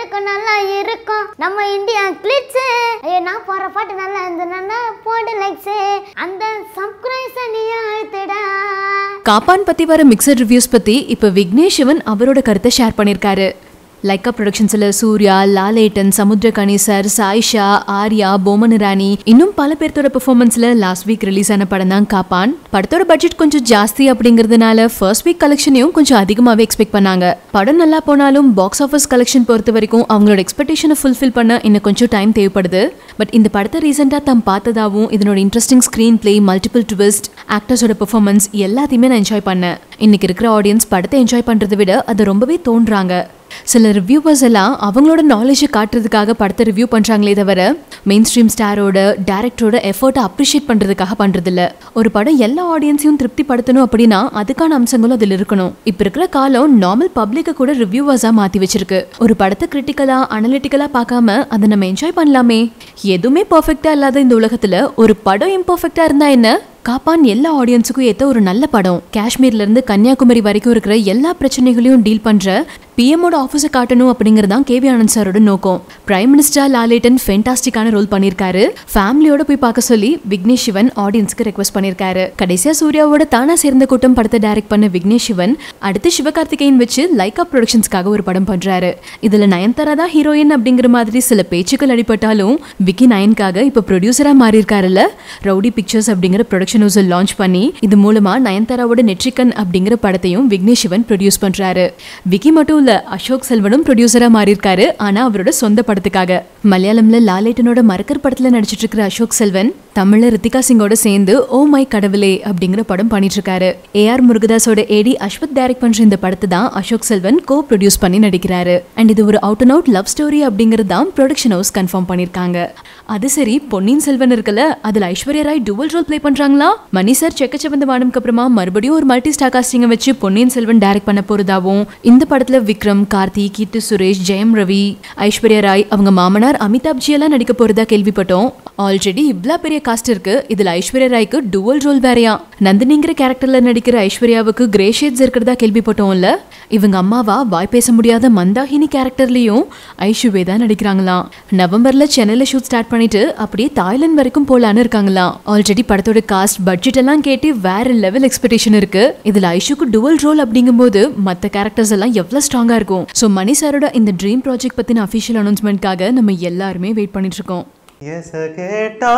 இருக்கும் நல்லா இருக்கும் நம்ம இந்தியா கிளிட்ஸ் ஐயோ நான் போற பாட்டு நல்லா இருந்ததுன்னா போடு லைக்ஸ் அந்த சப்ஸ்கிரைஸ் நீ அழுத்துடா காப்பான் பத்தி வர மிக்சட் ரிவ்யூஸ் பத்தி இப்ப விக்னேஷ் சிவன் அவரோட கருத்தை ஷேர் பண்ணியிருக்காரு லைக்கா ப்ரொடக்ஷன்ஸில் சூர்யா லாலேட்டன் சமுத்திரகனி சார் சாயிஷா ஆர்யா போமன் ராணி இன்னும் பல பேர்த்தோட பெர்ஃபார்மன்ஸில் லாஸ்ட் வீக் ரிலீஸ் ஆன படம் தான் காப்பான் படத்தோட பட்ஜெட் கொஞ்சம் ஜாஸ்தி அப்படிங்கிறதுனால ஃபர்ஸ்ட் வீக் கலெக்ஷனையும் கொஞ்சம் அதிகமாகவே எக்ஸ்பெக்ட் பண்ணாங்க படம் நல்லா போனாலும் பாக்ஸ் ஆஃபீஸ் கலெக்ஷன் பொறுத்த வரைக்கும் அவங்களோட எக்ஸ்பெக்டேஷனை ஃபுல்ஃபில் பண்ண இன்னும் கொஞ்சம் டைம் தேவைப்படுது பட் இந்த படத்தை ரீசெண்டாக தாம் பார்த்ததாவும் இதனோட interesting screen play multiple twist ஆக்டர்ஸோட பெர்ஃபார்மன்ஸ் எல்லாத்தையுமே நான் என்ஜாய் பண்ணேன் இன்னைக்கு இருக்கிற ஆடியன்ஸ் படத்தை என்ஜாய் பண்ணுறதை விட அதை ரொம்பவே தோன்றாங்க சில ரிவ்யூவர்ஸ் எல்லாம் அவங்களோட நாலேஜை காட்டுறதுக்காக படத்தை ரிவ்யூ பண்ணுறாங்களே தவிர மெயின் ஸ்ட்ரீம் ஸ்டாரோட டேரக்டரோட எஃபர்ட்டை அப்ரிஷியேட் பண்ணுறதுக்காக பண்ணுறதில்ல ஒரு படம் எல்லா ஆடியன்ஸையும் திருப்திப்படுத்தணும் அப்படின்னா அதுக்கான அம்சங்களும் அதில் இருக்கணும் இப்போ இருக்கிற காலம் நார்மல் பப்ளிக்கை கூட ரிவ்யூவர்ஸாக மாற்றி வச்சிருக்கு ஒரு படத்தை கிரிட்டிக்கலாக அனலிட்டிக்கலாக பார்க்காம அதை நம்ம என்ஜாய் பண்ணலாமே எதுவுமே பர்ஃபெக்டாக இல்லாத இந்த உலகத்தில் ஒரு படம் இம்பர்ஃபெக்டாக இருந்தால் என்ன காப்பான் எல்லா ஆடியன்ஸுக்கும் ஏற்ற ஒரு நல்ல படம் காஷ்மீர்ல இருந்து கன்னியாகுமரி வரைக்கும் இருக்கிற எல்லா பிரச்சனைகளையும் டீல் பண்ற பிஎம்மோட ஆஃபீஸை காட்டணும் அப்படிங்கிறது தான் கேவி ஆனந்த் சாரோட நோக்கம் பிரைம் மினிஸ்டர் லாலேட்டன் ஃபென்டாஸ்டிக்கான ரோல் பண்ணியிருக்காரு ஃபேமிலியோட போய் பார்க்க சொல்லி விக்னேஷ் சிவன் ஆடியன்ஸ்க்கு ரெக்வஸ்ட் பண்ணியிருக்காரு கடைசியா சூர்யாவோட தானா சேர்ந்த கூட்டம் படத்தை டைரக்ட் பண்ண விக்னேஷ் சிவன் அடுத்து சிவகார்த்திகேயன் வச்சு லைக்கா ப்ரொடக்ஷன்ஸ்க்காக ஒரு படம் பண்றாரு இதுல நயன்தாரா தான் ஹீரோயின் அப்படிங்கிற மாதிரி சில பேச்சுக்கள் அடிபட்டாலும் விக்கி நயன்காக இப்போ ப்ரொடியூசரா மாறி இருக்காருல்ல ரவுடி பிக்சர்ஸ் அப்படிங்கிற ப்ரொடக்ஷன் ஹவுஸை லான்ச் பண்ணி இது மூலமா நயன்தாராவோட நெட்ரிகன் அப்படிங்கிற படத்தையும் விக்னேஷ் சிவன் ப்ரொடியூஸ் பண்றாரு விக்கி மட்டும் இல்ல அசோக் செல்வனும் ப்ரொடியூசரா மாறி இருக்காரு ஆனா அவரோட சொந்த படத்துக்காக மலையாளம்ல லாலேட்டனோட மரக்கர் படத்துல நடிச்சிட்டு இருக்கிற அசோக் செல்வன் தமிழ்ல ரித்திகா சிங்கோட சேர்ந்து ஓ மை கடவுளே அப்படிங்கிற படம் பண்ணிட்டு இருக்காரு ஏஆர் முருகதாஸோட ஏடி அஸ்வத் டைரக்ட் பண்ற இந்த படத்தை தான் அசோக் செல்வன் கோ ப்ரொடியூஸ் பண்ணி நடிக்கிறாரு அண்ட் இது ஒரு out and out love story அப்படிங்கிறது தான் ப்ரொடக்ஷன் ஹவுஸ் கன்ஃபார்ம் பண்ணிருக்காங்க அது சரி பொன்னியின் செல்வன் இருக்குல்ல அதுல Aishwarya Rai dual role play பண்றாங்களா மணி சார் செக்கச்சவந்த வானம்க்கு அப்புறமா மறுபடியும் ஒரு மல்டி ஸ்டார் காஸ்டிங்கை வச்சு பொன்னியின் செல்வன் டைரக்ட் பண்ண போறதாவும் இந்த படத்துல விக்ரம் கார்த்தி கீர்த்தி சுரேஷ் ஜெயம் ரவி ஐஸ்வர்யா ராய் அவங்க மாமனார் அமிதாப் ஜி எல்லாம் நடிக்க போறதா கேள்விப்பட்டோம் ஆல்ரெடி இவ்ளோ பெரிய காஸ்ட் இருக்கு இதுல ஐஸ்வர்யா ராய்க்கு டுவல் ரோல் வேறையா நந்தினிங்கிற கேரக்டர்ல நடிக்கிற ஐஸ்வர்யாவுக்கு கிரே ஷேட்ஸ் இருக்கிறதா கேள்விப்பட்டோம்ல இவங்க அம்மாவா வாய் பேச முடியாத மந்தாகினி கேரக்டர்லயும் ஐஷுவே தான் நடிக்கிறாங்களாம் நவம்பர்ல சென்னையில ஷூட் ஸ்டார்ட் பண்ணிட்டு அப்படியே தாய்லாந்து வரைக்கும் போலான்னு இருக்காங்களாம் ஆல்ரெடி படத்தோட காஸ்ட் பட்ஜெட் எல்லாம் கேட்டு வேற லெவல் எக்ஸ்பெக்டேஷன் இருக்கு இதுல ஐஷுக்கு டுவல் ரோல் அப்படிங்கும்போது மத்த கேரக்டர்ஸ் எல்லாம் எவ்வளவு ஸ்ட்ராங்கா இருக்கும் ஸோ மணி சாரோட இந்த ட்ரீம் ப்ராஜெக்ட் பத்தின அஃபிஷியல் அனௌன்ஸ்மெண்ட்காக நம்ம எல்லாருமே வெயிட் பண்ணிட்டு இருக்கோம் எச கேட்டா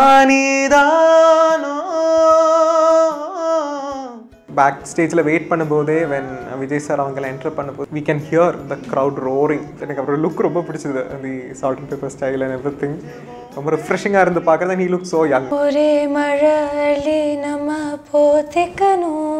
நீதானோ பேக் ஸ்டேஜில் வெயிட் பண்ணும்போதே வென் விஜய் சார் அவங்கள என்டர் பண்ணும்போது we can hear the crowd roaring எனக்கு அப்புறம் லுக் ரொம்ப பிடிச்சது the salt and pepper style and everything ரொம்ப ரிஃப்ரெஷிங்காக இருந்து பார்க்குறது நீ லுக் ஸோ யங் ఒరే మరలి నమ పోతెకను